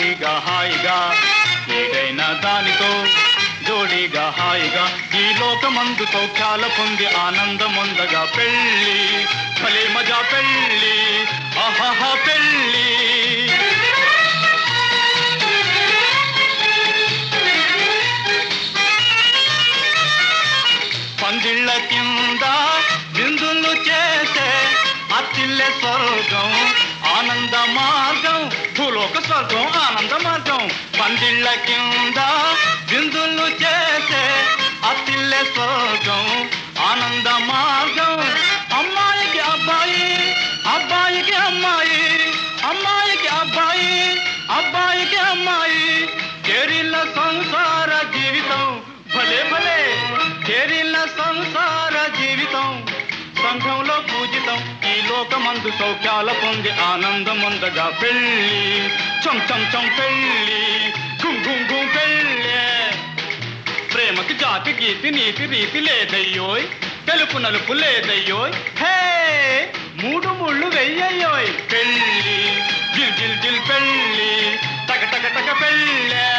జోడీగా హాయిగా ఏదైనా దానితో జోడీగా హాయిగా ఈ లోకమందు సౌఖ్యాల పొంది ఆనందముందగా పెళ్ళి భలే మజా పెళ్ళి ఆహాహా పెళ్ళి పందిళ్ళ కింద విందులు చేసే అత్తిల్లె స్వర్గం ఆనంద మార్గం భూలోక స్వర్గం ఆనంద మార్గం పందిళ్ళ కింద విందులు చేసే అత్తిల్లె స్వర్గం ఆనంద మార్గం అమ్మాయికి అబ్బాయి అబ్బాయికి అమ్మాయి అమ్మాయికి అబ్బాయి అబ్బాయికి అమ్మాయి చేరిల్ల సంసార జీవితం భలే భలే చేరిల్ల సంసార జీవితం సంఘంలో పూజితం ఈ లోకమందు సౌఖ్యాల పొంది ఆనందముందగా పెళ్ళి చం చం చం పెళ్ళి గుం గుం గుం పెళ్ళి ప్రేమకి జాతి గీతి నీతి రీతి లేదయ్యోయ్ తెలుపు నలుపు లేదయ్యోయ్ హే మూడు ముళ్ళు వెయ్యయ్యోయ్ పెళ్ళి జిల్ జిల్ జిల్ పెళ్ళి టక టక టక పెళ్ళే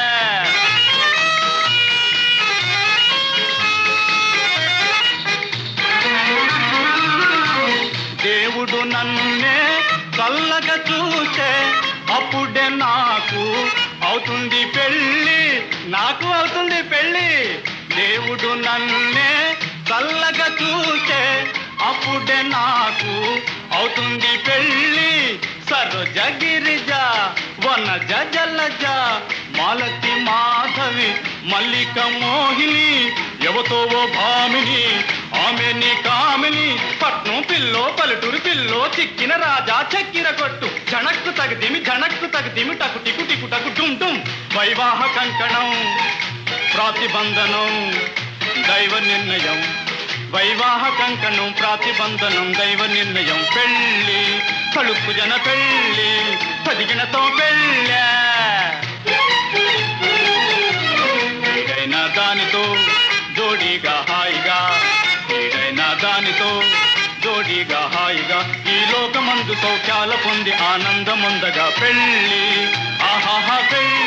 దేవుడు నన్నే చల్లగా చూసే అప్పుడే నాకు అవుతుంది పెళ్ళి నాకు అవుతుంది పెళ్ళి దేవుడు నన్నే చల్లగా చూసే అప్పుడే నాకు అవుతుంది పెళ్ళి సరోజ గిరిజ వనజ జలజ మాలతి మాధవి మల్లిక మోహిని ఎవతో ఓ భామిని ఆమె నీ కామిని పట్నం పిల్లో పల్లెటూరు పిల్లో చిక్కిన రాజా చక్కిర కొట్టు జనక్కు తగదిమి జనక్కు తగదిమి టకు టికు టికు టకు డుమ్ డుమ్ వైవాహ కంకణం ప్రాతిబంధనం దైవ నిర్ణయం వైవాహ కంకణం ప్రాతిబంధనం దైవ నిర్ణయం పెళ్ళి కలుపు జన పెళ్ళి పదిగినతో పెళ్ళే ఏదైనా దానితో జోడీగా హాయిగా ఏదైనా దానితో జోడీగా హాయిగా ఈ లోకమందు సౌఖ్యాల పొంది ఆనందముందగా పెళ్ళి ఆహాహా పెళ్ళి